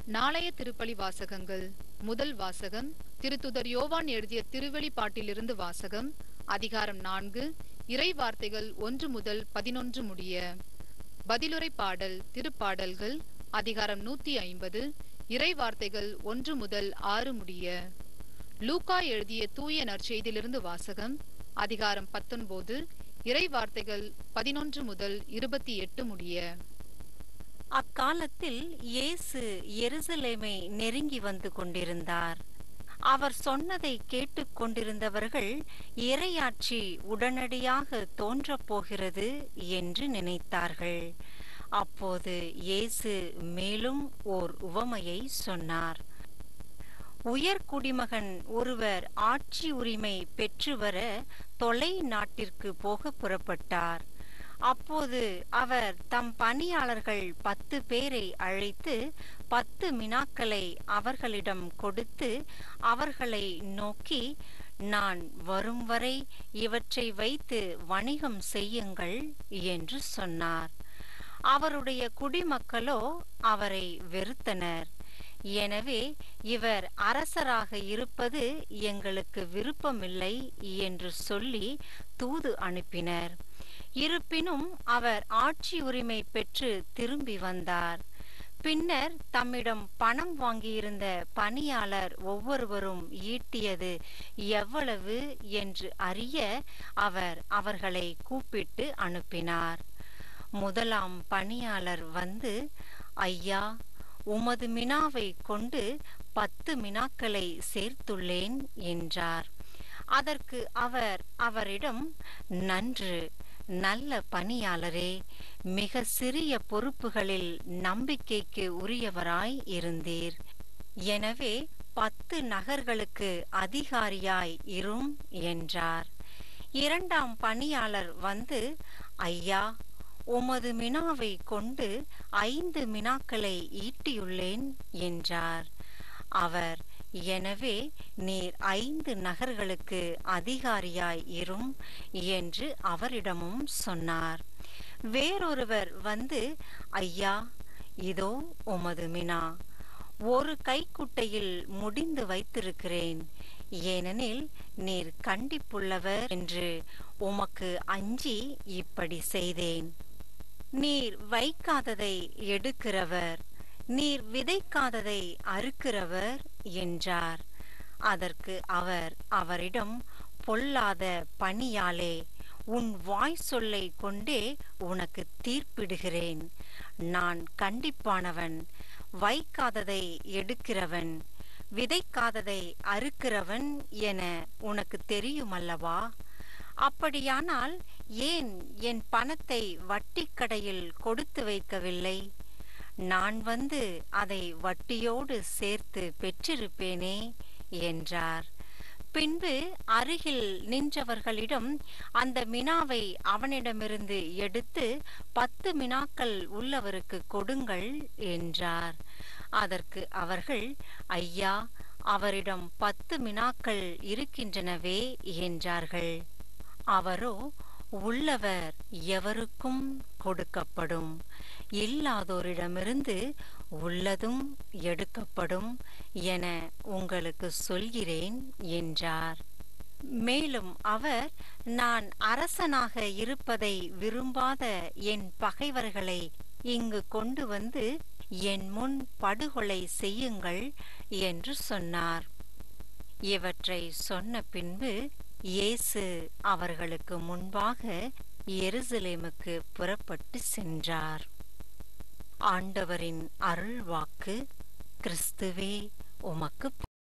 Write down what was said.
நாளைய திருப்பலி வாசகங்கள் முதல் வாசகம் திருத்துதர் யோவான் எழுதிய திருவெளிப்பாட்டிலிருந்து வாசகம் அதிகாரம் நான்கு இறை வார்த்தைகள் ஒன்று முதல் பதினொன்று முடிய பதிலுரை பாடல் திருப்பாடல்கள் அதிகாரம் நூத்தி ஐம்பது இறை வார்த்தைகள் ஒன்று முதல் ஆறு முடிய லூக்கா எழுதிய தூய நற்செய்தியிலிருந்து வாசகம் அதிகாரம் பத்தொன்பது இறை வார்த்தைகள் பதினொன்று முதல் இருபத்தி எட்டு முடிய அக்காலத்தில் இயேசு எருசலேமை நெருங்கி வந்து கொண்டிருந்தார் அவர் சொன்னதை கேட்டுக் கொண்டிருந்தவர்கள் இறையாட்சி உடனடியாக தோன்றப் போகிறது என்று நினைத்தார்கள் அப்போது இயேசு மேலும் ஓர் உவமையை சொன்னார் உயர் குடிமகன் ஒருவர் ஆட்சி உரிமை பெற்று வர தொலை நாட்டிற்கு போக புறப்பட்டார் அப்போது அவர் தம் பணியாளர்கள் பத்து பேரை அழைத்து பத்து மினாக்களை அவர்களிடம் கொடுத்து அவர்களை நோக்கி நான் வரும் வரை இவற்றை வைத்து வணிகம் செய்யுங்கள் என்று சொன்னார் அவருடைய குடிமக்களோ அவரை வெறுத்தனர் எனவே இவர் அரசராக இருப்பது எங்களுக்கு விருப்பமில்லை என்று சொல்லி தூது அனுப்பினர் இருப்பினும் அவர் ஆட்சி உரிமை பெற்று திரும்பி வந்தார் பின்னர் தம்மிடம் பணம் வாங்கியிருந்த பணியாளர் ஒவ்வொருவரும் ஈட்டியது எவ்வளவு என்று அறிய அவர் அவர்களை கூப்பிட்டு அனுப்பினார் முதலாம் பணியாளர் வந்து ஐயா உமது மினாவை கொண்டு பத்து மினாக்களை சேர்த்துள்ளேன் என்றார் அதற்கு அவர் அவரிடம் நன்று நல்ல பணியாளரே மிக சிறிய பொறுப்புகளில் நம்பிக்கைக்கு உரியவராய் இருந்தீர் எனவே பத்து நகர்களுக்கு அதிகாரியாய் இரும் என்றார் இரண்டாம் பணியாளர் வந்து ஐயா உமது மினாவை கொண்டு ஐந்து மினாக்களை ஈட்டியுள்ளேன் என்றார் அவர் எனவே நீர் ஐந்து நகர்களுக்கு அதிகாரியாய் இரும் என்று அவரிடமும் சொன்னார் வேறொருவர் வந்து ஐயா இதோ உமது மினா ஒரு கைக்குட்டையில் முடிந்து வைத்திருக்கிறேன் ஏனெனில் நீர் கண்டிப்புள்ளவர் என்று உமக்கு அஞ்சி இப்படி செய்தேன் நீர் வைக்காததை எடுக்கிறவர் நீர் விதைக்காததை அறுக்கிறவர் என்றார் அதற்கு அவர் அவரிடம் பொல்லாத பணியாலே உன் வாய் சொல்லை கொண்டே உனக்கு தீர்ப்பிடுகிறேன் நான் கண்டிப்பானவன் வைக்காததை எடுக்கிறவன் விதைக்காததை அறுக்கிறவன் என உனக்கு தெரியுமல்லவா அப்படியானால் ஏன் என் பணத்தை வட்டிக் கடையில் கொடுத்து வைக்கவில்லை நான் வந்து அதை வட்டியோடு சேர்த்து பெற்றிருப்பேனே என்றார் பின்பு அருகில் நின்றவர்களிடம் அந்த மினாவை அவனிடமிருந்து எடுத்து பத்து மினாக்கள் உள்ளவருக்கு கொடுங்கள் என்றார் அதற்கு அவர்கள் ஐயா அவரிடம் பத்து மினாக்கள் இருக்கின்றனவே என்றார்கள் அவரோ உள்ளவர் எவருக்கும் கொடுக்கப்படும் இல்லாதோரிடமிருந்து உள்ளதும் எடுக்கப்படும் என உங்களுக்கு சொல்கிறேன் என்றார் மேலும் அவர் நான் அரசனாக இருப்பதை விரும்பாத என் பகைவர்களை இங்கு கொண்டு வந்து என் முன் படுகொலை செய்யுங்கள் என்று சொன்னார் இவற்றை சொன்ன பின்பு இயேசு அவர்களுக்கு முன்பாக எருசலேமுக்கு புறப்பட்டு சென்றார் ஆண்டவரின் அருள் வாக்கு கிறிஸ்துவே உமக்கு